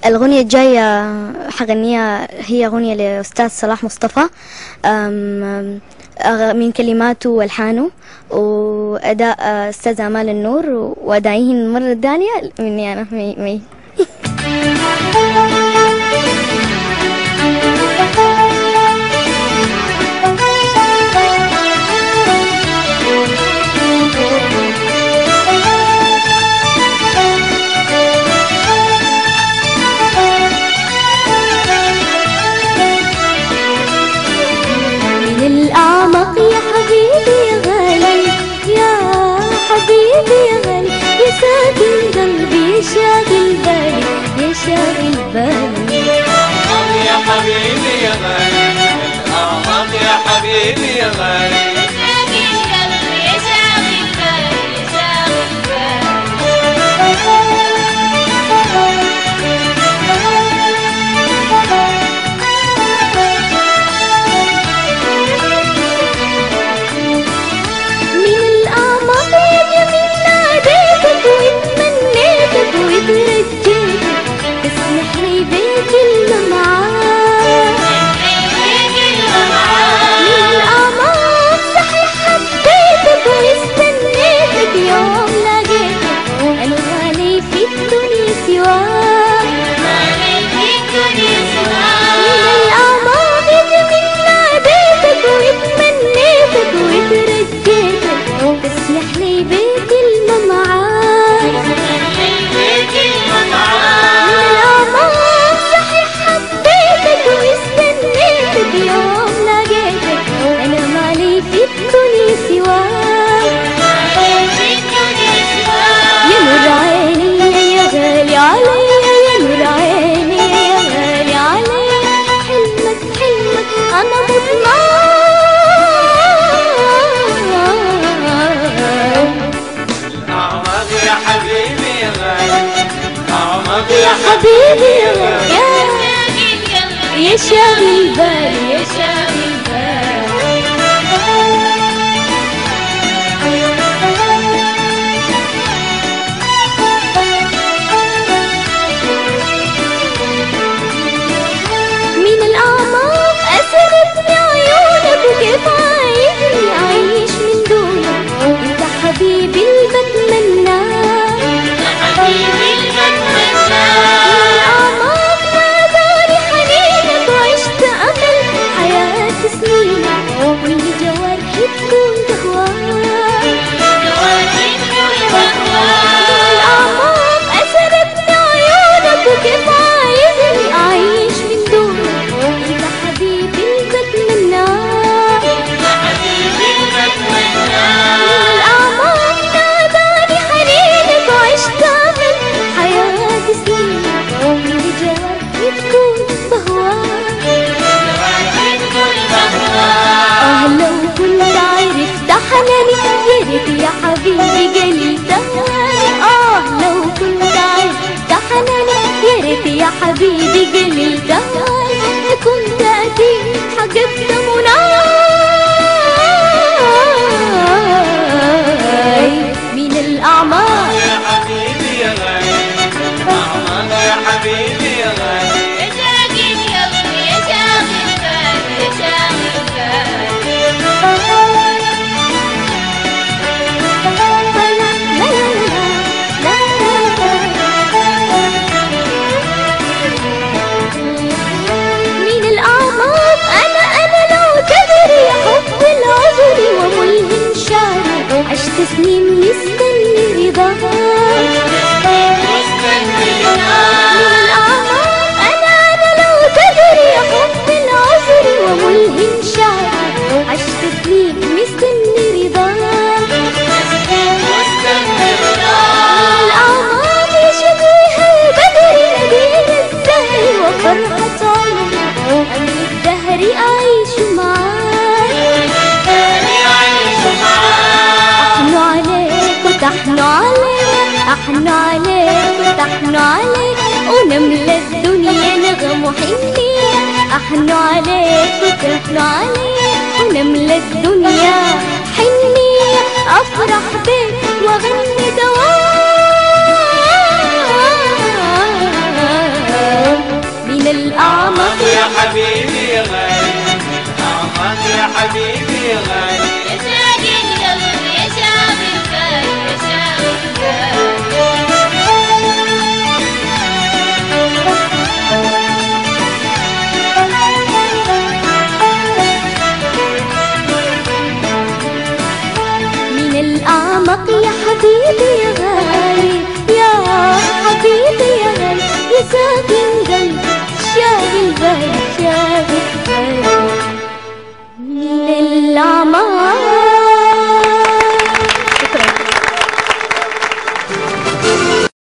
الأغنية الجاية حغنيها هي أغنية لأستاذ صلاح مصطفى أم أغ- من كلماته والحانه وأداء آه، أستاذ أمال النور وأدائهن المرة الثانية مني أنا مي, مي. من الأعمق يا حبيبي يا غالي يا حبيبي يا غالي يا ساكن قلبي يا شاغل بالي يا شاغل بالي يا حبيبي يا غالي الأعمق يا حبيبي يا غالي من الأعماق يا جميل ناديتك واتمنيتك وترجيتك تسمح لي بالكلمة معاك من الأعماق صحيح حبيتك واستنيتك يوم لقيتك أنا غالي في الدنيا سواك من الأعماق يا جميل ناديتك واتمنيتك وترجيتك تسمح لي بكلمة معاك من الأعماق صحيح حبيتك واستنيتك يوم لقيتك أنا مالي في الدنيا سواك يا نور عيني يا غالي عليا يا نور عيني يا غالي عليا حلمك حلمك أنا بطمع الأعمق يا حبيبي يا غالي الأعمق يا حبيبي يا غالي يا شاغل بالي يا شاغل بالي من الأعماق أسرتني عيونك وكيف عايزني أعيش من دونك أنت حبيبي اللي بتمناه من الأعماق ناداني حنينك وعشت أمل حياة سنينك كل جوارحي تكون تهواك من الأعماق أسرتني عيونك وكيف عايزني أعيش من دونك أنت حبيبي اللي بتمناه من الأعماق ناداني حنينك وعشت أمل حياة سنينك كل جوارحي تكون بهواك آه لو كنت عرفت حناني يا ريت يا حبيبي قليل دهاني آه لو كنت عرفت حناني يا ريت يا حبيبي قليل دهاني كنت أكيد حققت مناي من الأعماق يا حبيبي يا غالي الأعمق يا حبيبي يا غالي من الأعماق أنا أنا لو تدري حب العذر وملهم شعري عشت سنين مستني رضاك من الأعماق أنا أنا لو تدري حب العذر وملهم شعري عشت سنين مستني رضاك من الأعماق يا شبيه البدر نبيل الزهر وفرحة عمري أمر الدهر أعيش معاك أحن عليك وتحن عليك أحن عليك وتحن عليك ونملى الدنيا نغم وحنية أحن عليك وتحن عليك ونملى الدنيا حنية أفرح بك وأغني دواك حبيبي يا غالي من أعماق يا حبيبي